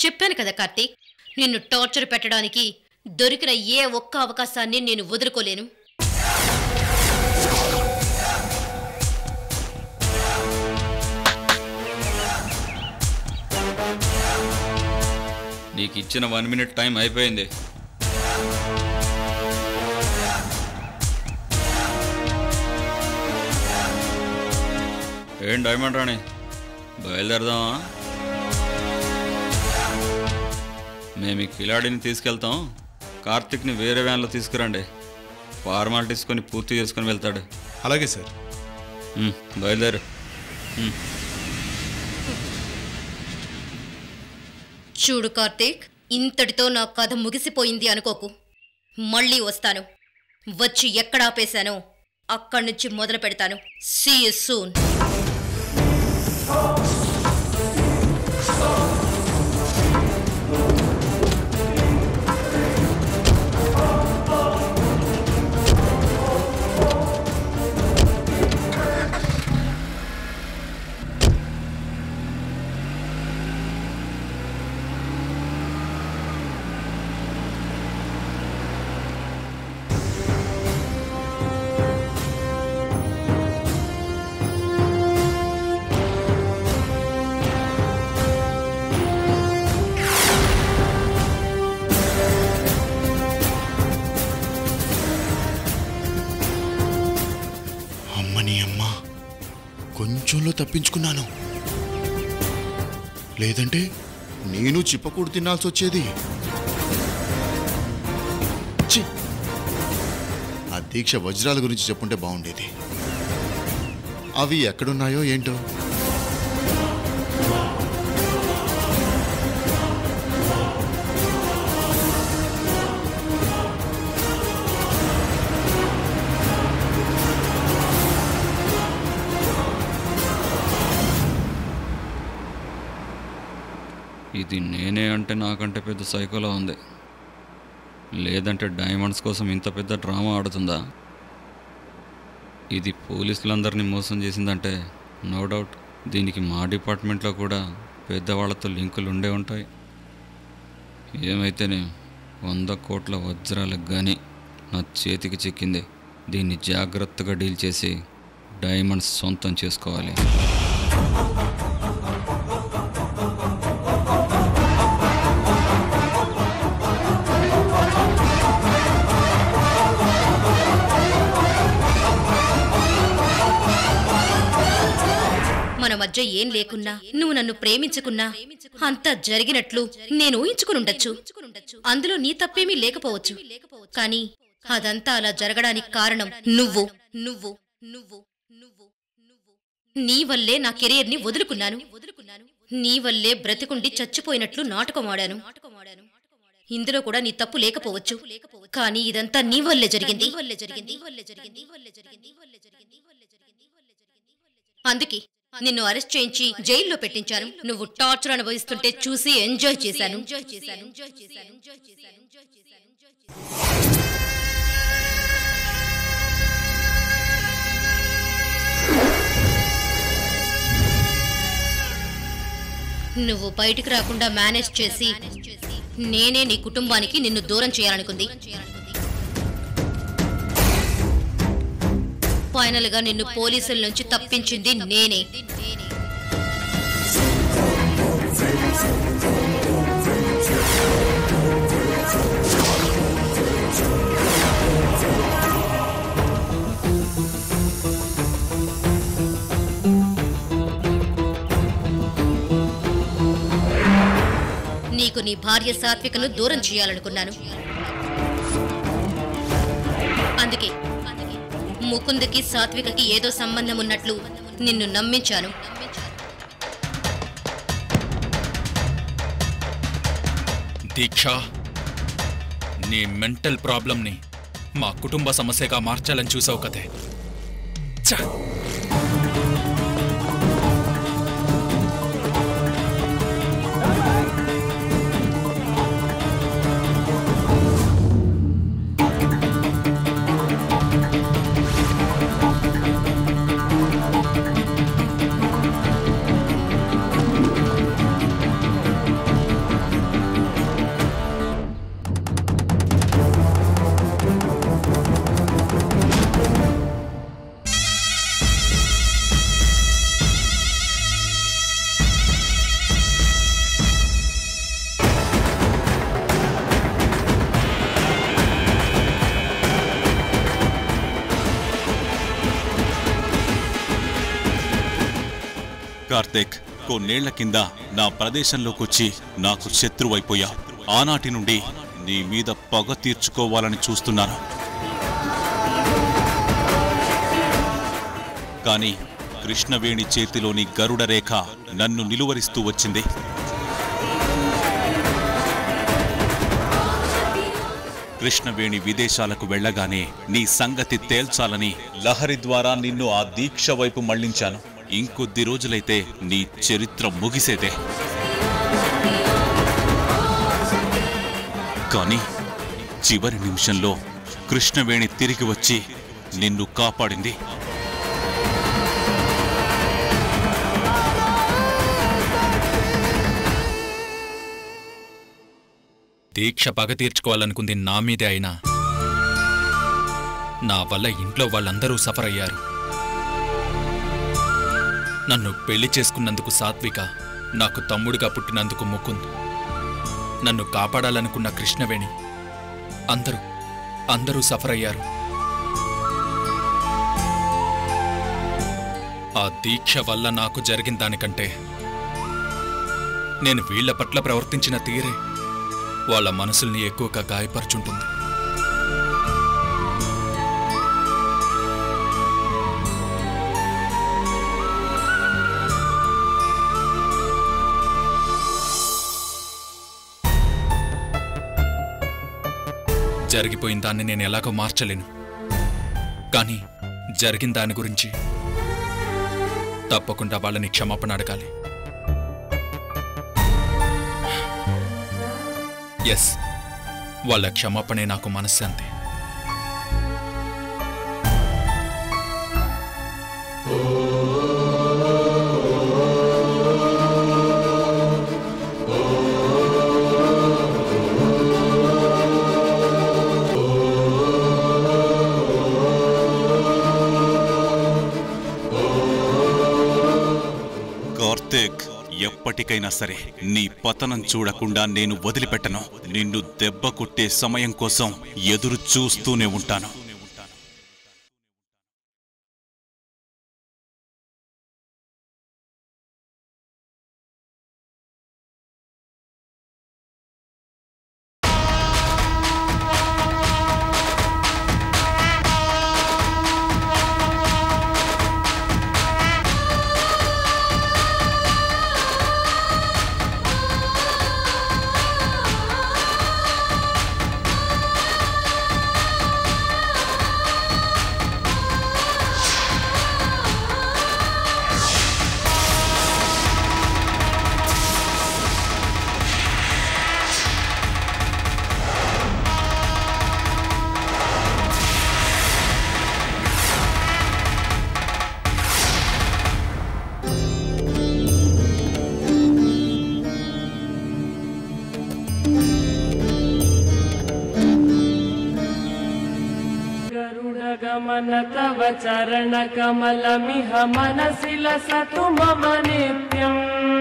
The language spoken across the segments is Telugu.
చెప్పాను కదా కార్తీక్ నిన్ను టార్చర్ పెట్టడానికి దొరికిన ఏ ఒక్క అవకాశాన్ని నేను వదులుకోలేను నీకు ఇచ్చిన వన్ మినిట్ టైం అయిపోయింది ఏం డైమండ్ రాణి బయలుదేరదామా మేము ఈ కిలాడిని తీసుకెళ్తాం కార్తిక్ని వేరే వ్యాన్లో తీసుకురండి ఫార్మాలిటీస్ కొని పూర్తి చేసుకొని వెళ్తాడు అలాగే సార్ ఉమ్, బయలుదేరు ఉమ్. చూడు కార్తీక్ ఇంతటితో నా కథ ముగిసిపోయింది అనుకోకు మళ్ళీ వస్తాను వచ్చి ఎక్కడ ఆపేశానో అక్కడి నుంచి మొదలు పెడతాను సీ సూన్ అమ్మని అమ్మ కొంచెంలో తప్పించుకున్నాను లేదంటే నేను చిప్పకూడు తినాల్సి వచ్చేది ఛీ! ఆ దీక్ష వజ్రాల గురించి చెప్పుంటే బాగుండేది అవి ఎక్కడున్నాయో ఏంటో ఇది నేనే అంటే నాకంటే పెద్ద సైకోలా ఉంది లేదంటే డైమండ్స్ కోసం ఇంత పెద్ద డ్రామా ఆడుతుందా ఇది పోలీసులందరినీ మోసం చేసిందంటే నో డౌట్ దీనికి మా డిపార్ట్మెంట్లో కూడా పెద్దవాళ్లతో లింకులు ఉండే ఉంటాయి ఏమైతేనే వంద కోట్ల వజ్రాలకు కానీ నా చేతికి చిక్కింది దీన్ని జాగ్రత్తగా డీల్ చేసి డైమండ్స్ సొంతం చేసుకోవాలి మన మధ్య ఏం లేకున్నా నువ్వు నన్ను ప్రేమించుకున్నా అంతా జరిగినట్లు నేను ఊహించుకుని ఉండొచ్చు అందులో నీ తప్పేమీ లేకపోవచ్చు కానీ అదంతా అలా జరగడానికి కారణం నువ్వు నువ్వు నువ్వు నువ్వు నువ్వు నీ వల్లే నా కెరీర్ ని వదులుకున్నాను నీ వల్లే బ్రతికుండి చచ్చిపోయినట్లు నాటకం ఆడాను ఇందులో కూడా నీ తప్పు లేకపోవచ్చు కానీ ఇదంతా నీ వల్లే జరిగింది అందుకే నిన్ను అరెస్ట్ చేయించి జైల్లో పెట్టించాను నువ్వు టార్చర్ అనుభవిస్తుంటే చూసి ఎంజాయ్ చేశాను నువ్వు బయటికి రాకుండా మేనేజ్ చేసి నేనే నీ కుటుంబానికి నిన్ను దూరం చేయాలనుకుంది ఫైనల్ గా నిన్ను పోలీసుల నుంచి తప్పించింది నేనే నీకు నీ భార్య సాత్వికను దూరం చేయాలనుకున్నాను అందుకే ముకుందకి సాత్వికకి ఏదో సంబంధం ఉన్నట్లు నిన్ను నమ్మించాను దీక్ష నీ మెంటల్ ప్రాబ్లంని మా కుటుంబ సమస్యగా మార్చాలని చూసావు కదే ఛ! కార్తీక్ కొన్నేళ్ల కింద నా ప్రదేశంలోకొచ్చి నాకు శత్రువైపోయా ఆనాటి నుండి నీ మీద పగ తీర్చుకోవాలని చూస్తున్నాను కానీ కృష్ణవేణి చేతిలోని గరుడ రేఖ నన్ను నిలువరిస్తూ వచ్చింది కృష్ణవేణి విదేశాలకు వెళ్ళగానే నీ సంగతి తేల్చాలని లహరి ద్వారా నిన్ను ఆ దీక్ష వైపు మళ్లించాను ఇంకొద్ది రోజులైతే నీ చరిత్ర ముగిసేదే కానీ చివరి నిమిషంలో కృష్ణవేణి తిరిగి వచ్చి నిన్ను కాపాడింది దీక్ష పగ తీర్చుకోవాలనుకుంది నా మీదే అయినా నా వల్ల ఇంట్లో వాళ్ళందరూ సఫర్ అయ్యారు నన్ను పెళ్లి చేసుకున్నందుకు సాత్విక నాకు తమ్ముడిగా పుట్టినందుకు ముకుంద్ నన్ను కాపాడాలనుకున్న కృష్ణవేణి అందరూ అందరూ సఫర్ అయ్యారు ఆ దీక్ష వల్ల నాకు జరిగిన దానికంటే నేను వీళ్ల పట్ల ప్రవర్తించిన తీరే వాళ్ళ మనసుల్ని ఎక్కువగా గాయపరుచుంటుంది జరిగిపోయిన దాన్ని నేను ఎలాగో మార్చలేను కానీ జరిగిన దాని గురించి తప్పకుండా వాళ్ళని క్షమాపణ అడగాలి ఎస్ వాళ్ళ క్షమాపణే నాకు మనశ్శాంతి కార్తీక్ ఎప్పటికైనా సరే నీ పతనం చూడకుండా నేను వదిలిపెట్టను నిన్ను దెబ్బ కొట్టే సమయం కోసం ఎదురు చూస్తూనే ఉంటాను गरुडगमन तव चरणकमलमिह मनसि लसतु मम नित्यम्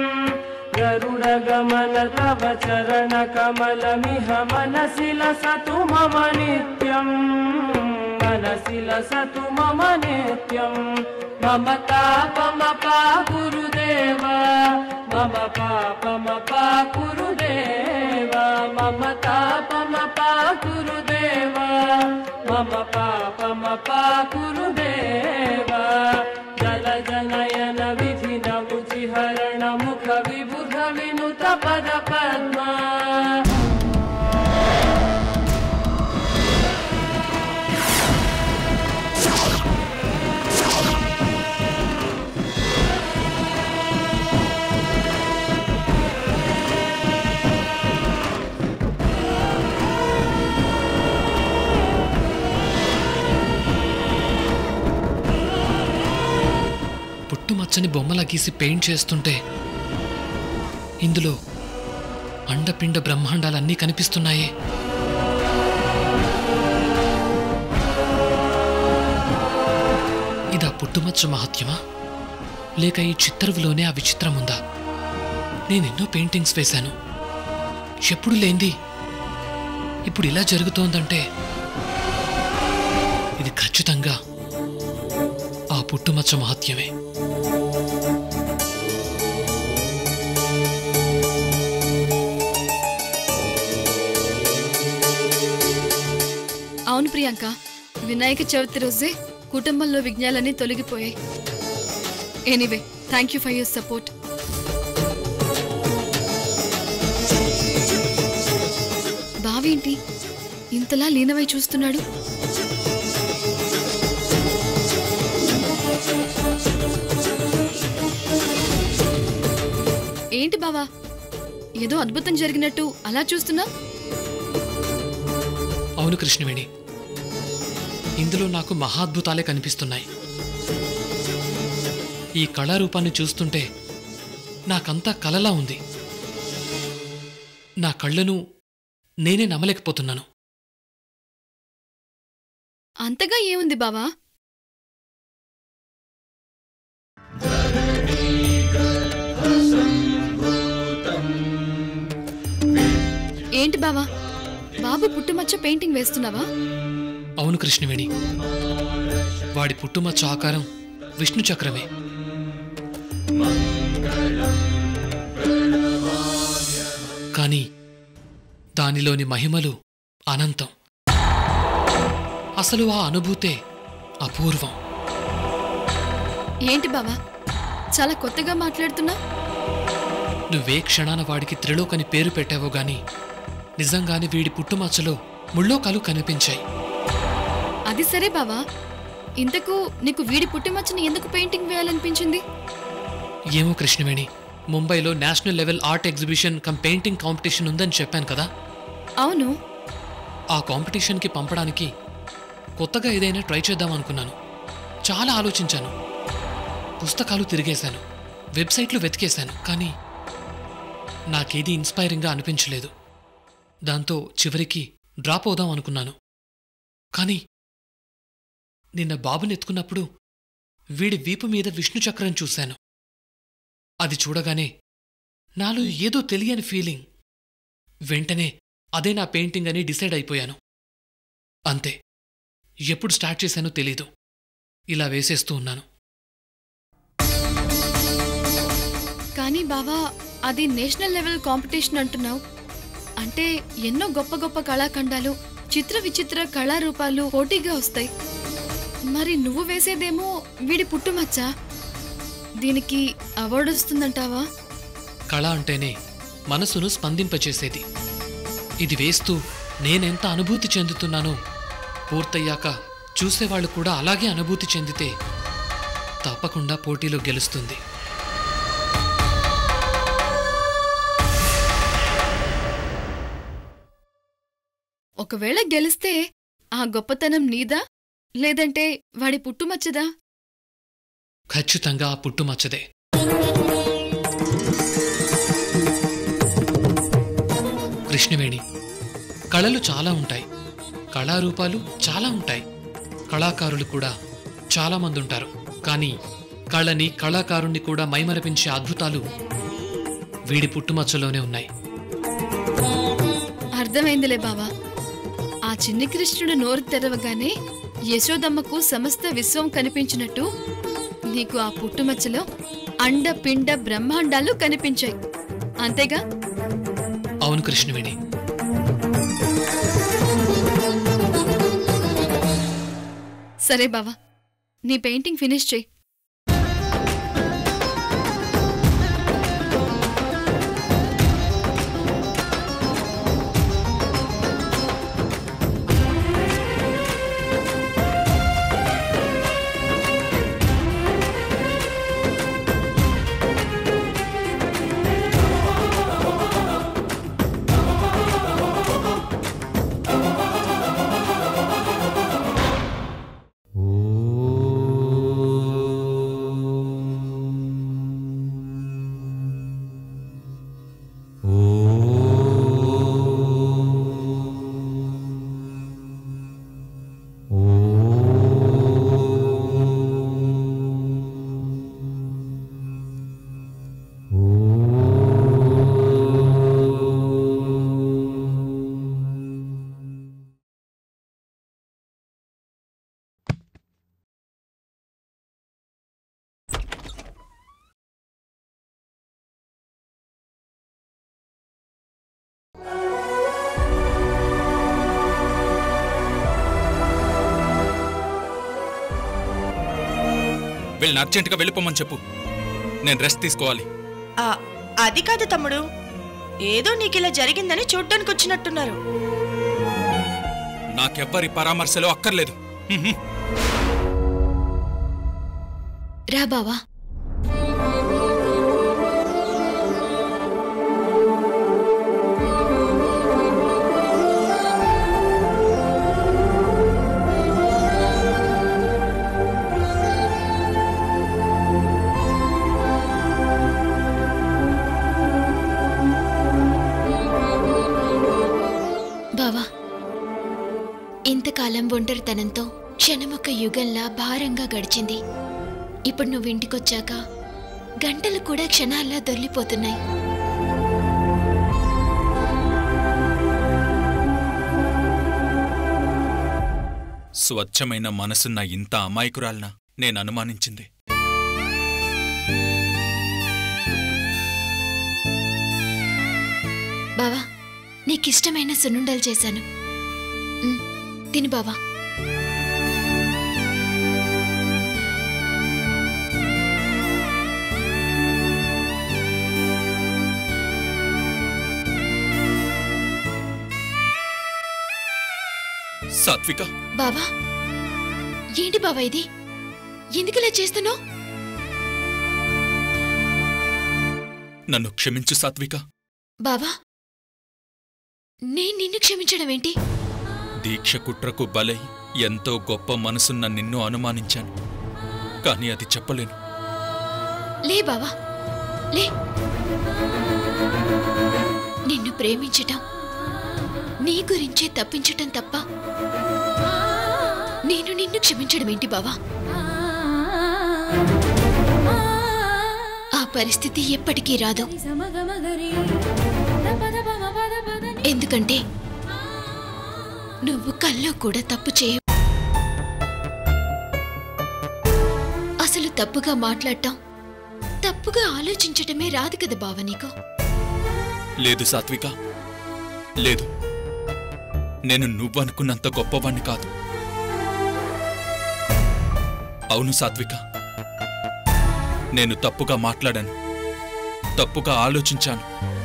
गरुडगमन तव चरणकमलमिह मनसि लसतु मम नित्यम् मनसि लसतु मम नित्यम् मम तापमपा गुरुदेव मम पापमपा गुरुदेव मम तापमपा गुरुदेव मम पापमपा गुरुदेव जल जनयन विधि नमुचिहरण मुख विबुध विनुत पद पद्मा పుట్టుమచ్చని బొమ్మలా గీసి పెయింట్ చేస్తుంటే ఇందులో అండపిండ బ్రహ్మాండాలన్నీ కనిపిస్తున్నాయి ఇదా పుట్టుమచ్చ మహత్యమా లేక ఈ చిత్రవులోనే ఆ విచిత్రం ఉందా నేనెన్నో పెయింటింగ్స్ వేశాను ఎప్పుడు లేంది ఇప్పుడు ఇలా జరుగుతోందంటే ఇది ఖచ్చితంగా ఆ పుట్టుమచ్చ మహత్యమే ప్రియాంక వినాయక చవితి రోజే కుటుంబంలో విఘ్నాలన్నీ తొలగిపోయాయి anyway thank you for your support బావేంటి ఇంతలా లీనమై చూస్తున్నాడు ఏంటి బావా ఏదో అద్భుతం జరిగినట్టు అలా చూస్తున్నా అవును కృష్ణవేణి ఇందులో నాకు మహాద్భుతాలే కనిపిస్తున్నాయి ఈ కళారూపాన్ని చూస్తుంటే నాకంతా కలలా ఉంది నా కళ్ళను నేనే నమ్మలేకపోతున్నాను అంతగా ఏముంది బావా ఏంటి బావా బాబు పుట్టుమచ్చ పెయింటింగ్ వేస్తున్నావా అవును కృష్ణవేణి వాడి పుట్టుమచ్చ ఆకారం విష్ణు చక్రమే కానీ దానిలోని మహిమలు అనంతం అసలు ఆ అనుభూతే అపూర్వం ఏంటి బావా చాలా కొత్తగా మాట్లాడుతున్నా నువ్వే క్షణాన వాడికి త్రిలోకని పేరు పెట్టావో గాని నిజంగానే వీడి పుట్టుమచ్చలో ముళ్ళోకాలు కనిపించాయి అది సరే బావా ఇంతకు నీకు వీడి పుట్టుమచ్చని ఎందుకు పెయింటింగ్ వేయాలనిపించింది ఏమో కృష్ణవేణి ముంబైలో national level art exhibition cum painting competition ఉందని చెప్పాను కదా అవును ఆ కాంపిటీషన్కి పంపడానికి కొత్తగా ఏదైనా ట్రై చేద్దాం అనుకున్నాను చాలా ఆలోచించాను పుస్తకాలు తిరిగేశాను వెబ్సైట్లు వెతికేశాను కానీ నాకేది ఇన్స్పైరింగ్గా అనిపించలేదు దాంతో చివరికి డ్రాప్ అవుదాం అనుకున్నాను కానీ నిన్న బాబుని ఎత్తుకున్నప్పుడు వీడి వీపు మీద విష్ణు చక్రం చూశాను అది చూడగానే నాలో ఏదో తెలియని ఫీలింగ్ వెంటనే అదే నా పెయింటింగ్ అని డిసైడ్ అయిపోయాను అంతే ఎప్పుడు స్టార్ట్ చేశానో తెలీదు ఇలా వేసేస్తూ ఉన్నాను కానీ బావా అది నేషనల్ లెవెల్ కాంపిటీషన్ అంటున్నావు అంటే ఎన్నో గొప్ప గొప్ప కళాఖండాలు చిత్ర విచిత్ర కళారూపాలు పోటీగా వస్తాయి మరి నువ్వు వేసేదేమో వీడి పుట్టుమచ్చ దీనికి అవార్డు వస్తుందంటావా కళ అంటేనే మనసును స్పందింపచేసేది ఇది వేస్తూ నేనెంత అనుభూతి చెందుతున్నానో పూర్తయ్యాక చూసేవాళ్ళు కూడా అలాగే అనుభూతి చెందితే తప్పకుండా పోటీలో గెలుస్తుంది ఒకవేళ గెలిస్తే ఆ గొప్పతనం నీదా లేదంటే వాడి పుట్టుమచ్చదా ఖచ్చితంగా ఆ పుట్టుమచ్చదే కృష్ణవేణి కళలు చాలా ఉంటాయి కళారూపాలు చాలా ఉంటాయి కళాకారులు కూడా చాలా మంది ఉంటారు కానీ కళని కళాకారుణ్ణి కూడా మైమరపించే అద్భుతాలు వీడి పుట్టుమచ్చలోనే ఉన్నాయి అర్థమైందిలే బావా ఆ చిన్ని కృష్ణుడు నోరు తెరవగానే యశోదమ్మకు సమస్త విశ్వం కనిపించినట్టు నీకు ఆ పుట్టుమచ్చలో అండ పిండ బ్రహ్మాండాలు కనిపించాయి అంతేగా అవును కృష్ణవేణి సరే బావా నీ పెయింటింగ్ ఫినిష్ చేయి వీళ్ళని అర్జెంటుగా వెళ్ళిపోమని చెప్పు నేను రెస్ట్ తీసుకోవాలి ఆ, అది కాదు తమ్ముడు ఏదో నీకిలా జరిగిందని చూడ్డానికి వచ్చినట్టున్నారు నాకెవ్వరి పరామర్శలు అక్కర్లేదు హ్మ్. రా బావా బావా ఇంతకాలం ఒంటరితనంతో క్షణమొక్క యుగంలా భారంగా గడిచింది ఇప్పుడు నువ్వు ఇంటికొచ్చాక గంటలు కూడా క్షణాల్లా దొర్లిపోతున్నాయి స్వచ్ఛమైన మనసున్న ఇంత అమాయకురాలన నేను అనుమానించింది బావా నీకిష్టమైన సున్నుండలు చేశాను ఉమ్, తిను బావా సాత్విక బావా ఏంటి బావా ఇది ఎందుకలా చేస్తున్నావు నన్ను క్షమించు సాత్విక బావా నేను నిన్ను క్షమించడం ఏంటి దీక్ష కుట్రకు బలై ఎంతో గొప్ప మనసున్న నిన్ను అనుమానించాను కానీ అది చెప్పలేను లే బావా లే నిన్ను ప్రేమించటం నీ గురించే తప్పించటం తప్ప నేను నిన్ను క్షమించడం ఏంటి బావా ఆ పరిస్థితి ఎప్పటికీ రాదు ఎందుకంటే నువ్వు కల్లో కూడా తప్పు చేయవు అసలు తప్పుగా మాట్లాడటం తప్పుగా ఆలోచించటమే రాదు కదా బావ నీకు లేదు సాత్విక లేదు నేను నువ్వనుకున్నంత గొప్పవాణ్ణి కాదు అవును సాత్విక నేను తప్పుగా మాట్లాడాను తప్పుగా ఆలోచించాను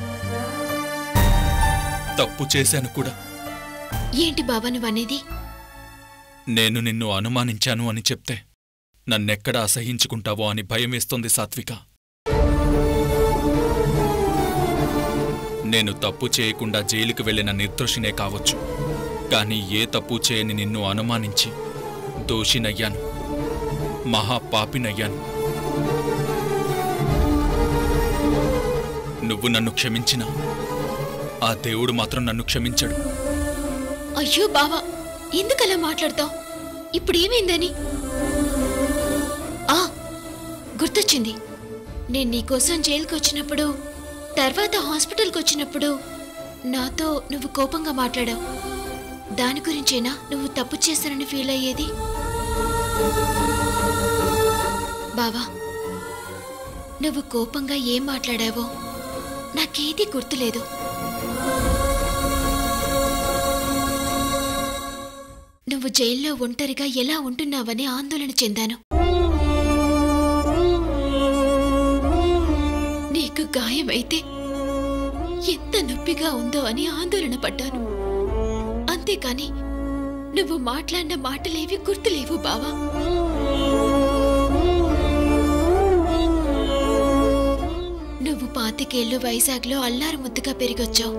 తప్పు చేశాను కూడా ఏంటి బావ నువ్వనేది నేను నిన్ను అనుమానించాను అని చెప్తే నన్నెక్కడ అసహించుకుంటావో అని భయం వేస్తోంది సాత్విక నేను తప్పు చేయకుండా జైలుకు వెళ్ళిన నిర్దోషినే కావచ్చు కానీ ఏ తప్పు చేయని నిన్ను అనుమానించి దోషినయ్యాను మహాపాపినయ్యాను నువ్వు నన్ను క్షమించినా ఆ దేవుడు మాత్రం నన్ను క్షమించడు అయ్యో బావా ఎందుకలా మాట్లాడతావు ఇప్పుడు ఏమైందని ఆ గుర్తొచ్చింది నేను నీకోసం జైలుకి వచ్చినప్పుడు తర్వాత హాస్పిటల్కి వచ్చినప్పుడు నాతో నువ్వు కోపంగా మాట్లాడావు దాని గురించేనా నువ్వు తప్పు చేశానని ఫీల్ అయ్యేది బావా నువ్వు కోపంగా ఏం మాట్లాడావో నాకేదీ గుర్తులేదు నువ్వు జైల్లో ఒంటరిగా ఎలా ఉంటున్నావని ఆందోళన చెందాను నీకు గాయమైతే ఎంత నొప్పిగా ఉందో అని ఆందోళన పడ్డాను అంతేకాని నువ్వు మాట్లాడిన మాటలేవి గుర్తులేవు బావా నువ్వు పాతికేళ్లు వైజాగ్లో అల్లారు ముద్దుగా పెరిగొచ్చావు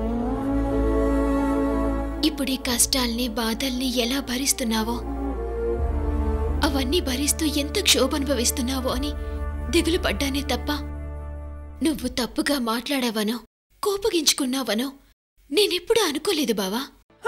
ఇప్పుడు ఈ కష్టాల్ని బాధల్ని ఎలా భరిస్తున్నావో అవన్నీ భరిస్తూ ఎంత క్షోభ అనుభవిస్తున్నావో అని దిగులు పడ్డానే తప్ప నువ్వు తప్పుగా మాట్లాడావనో కోపగించుకున్నావనో నేనెప్పుడూ అనుకోలేదు బావా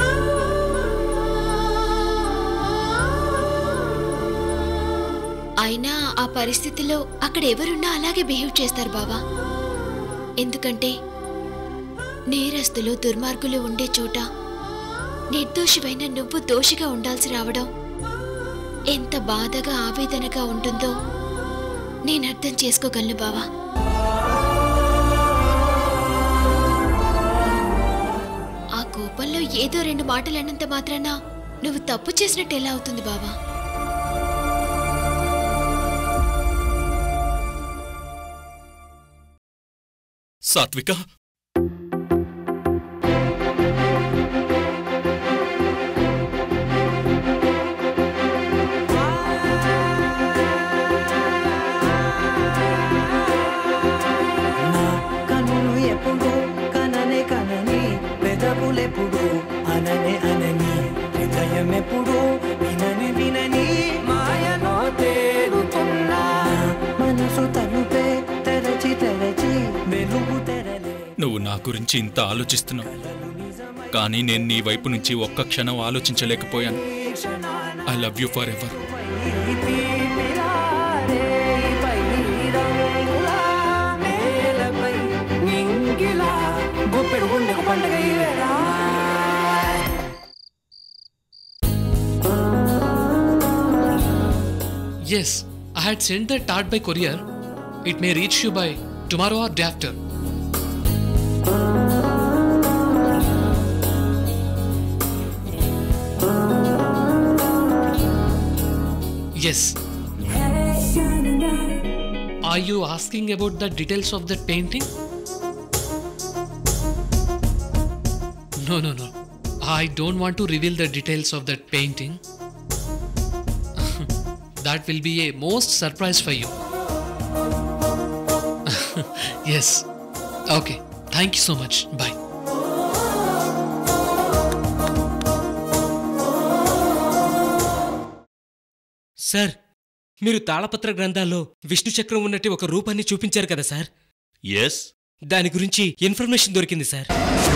అయినా ఆ పరిస్థితిలో అక్కడ ఎవరున్నా అలాగే బిహేవ్ చేస్తారు బావా ఎందుకంటే నేరస్తులు దుర్మార్గులు ఉండే చోట నిర్దోషివైన నువ్వు దోషిగా ఉండాల్సి రావడం ఎంత బాధగా ఆవేదనగా ఉంటుందో నేను అర్థం చేసుకోగలను బావా ఆ కోపంలో ఏదో రెండు మాటలు అన్నంత మాత్రాన నువ్వు తప్పు చేసినట్టు ఎలా అవుతుంది బావా సాత్విక కనులు ఎప్పుడు కననే కనని పెదవులెప్పుడు అననే అనని హృదయం ఎప్పుడు వినని వినని మాయలో తేలుతున్నా మనసు తలుపే తెరచి తెరచి వెలుగు తెరలే నువ్వు నా గురించి ఇంత ఆలోచిస్తున్నావు కానీ నేను నీ వైపు నుంచి ఒక్క క్షణం ఆలోచించలేకపోయాను I love you forever గుప్పెడు గుండెకు పండుగ ఈ వేళ Yes, I had sent the tart by courier. It may reach you by tomorrow or day after. Yes. Are you asking about the details of that painting? No, no, no. I don't want to reveal the details of that painting. that will be a most surprise for you. yes. Okay. Thank you so much. Bye. Sir మీరు తాళపత్ర గ్రంథాల్లో విష్ణు చక్రం ఉన్నట్టు ఒక రూపాన్ని చూపించారు కదా సార్ ఎస్ దాని గురించి ఇన్ఫర్మేషన్ దొరికింది సార్